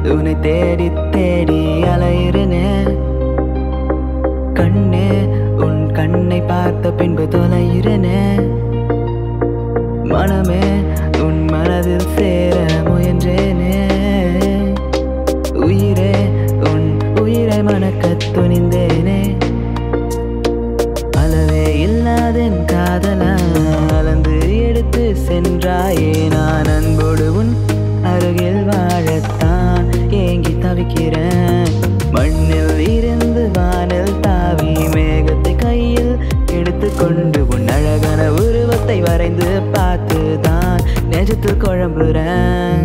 உன்னை தேடி தேடி அலையிறனே கண்ணே உன் கண்ணை பார்த்த பின்பு தொலைகிறனே மனமே உன் மனதில் சேர முயன்றேனே உயிரே உன் உயிரை மணக்கத் துணிந்தேனே அளவே இல்லாதென் காதலா அளந்து எடுத்து சென்றாயே நான் அன்போடு உன் அருகில் வாழத்தான் ஏங்கி தவிக்கிறேன் மண்ணில் இருந்து வானில் தாவி மேகத்தை கையில் எடுத்துக்கொண்டு உன் அழகான உருவத்தை வரைந்து பார்த்து தான் நெஜத்தில் குழம்புறேன்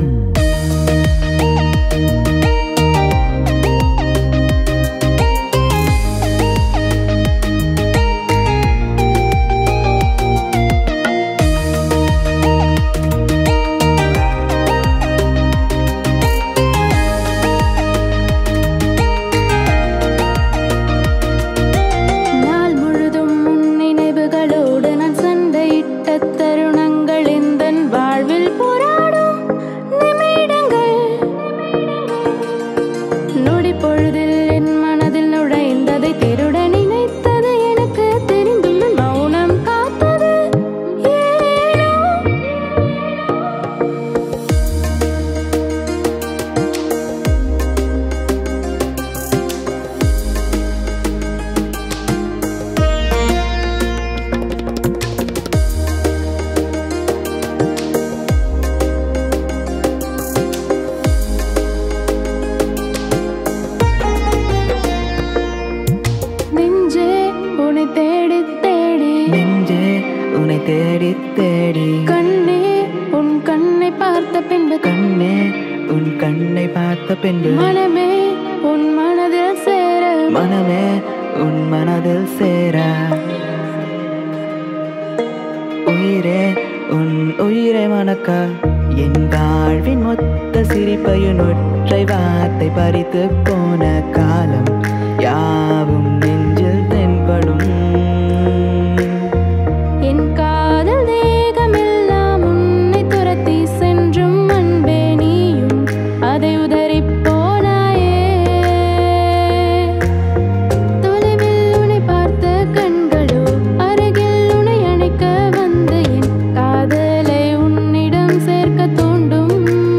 நாள் முழுதும் உன் நினைவுகளோடு நான் சண்டையிட்ட தருணங்கள் எந்தன் வாழ்வில் போராடும் நிமிடங்கள் நொடி பொழுதில் என் மனதில் நுழைந்ததை திருட நினைத்தது எனக்கு தெரிந்தும் நான் மௌனம் காத்தது ஏனோ நெஞ்சே உன்னை தேடி தேடி நெஞ்சே உன்னை தேடி தேடி கண்ணே உன் கண்ணை பார்த்த பின்பு கண்ணே உன் கண்ணை பார்த்த பின்பு மனமே உன் மனதில் சேர மனமே உன் மனதில் சேர உயிரே உன் உயிரை மணக்க என் வாழ்வின் மொத்த சிரிப்பையும் ஒற்றை வார்த்தை பறித்து போன காலம் யாவும் நெஞ்சில் தென்படும் என் காதல் தேகமெல்லாம் உன்னை துரத்தி சென்றும் அன்பே நீயும் அதை உதறி போனாயே தொலைவில் உன்னை பார்த்த கண்களோ அருகில் உன்னை அணைக்க வந்து என் காதலை உன்னிடம் சேர்க்க தூண்டும்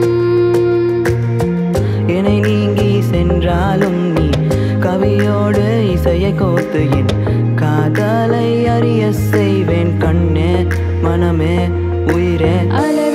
என்னை நீங்கி சென்றாலும் நீ கவியோடு இசையை கோத்து என் காதலை அறிய செய்வேன் கண்ணே மனமே உயிரே அளவில்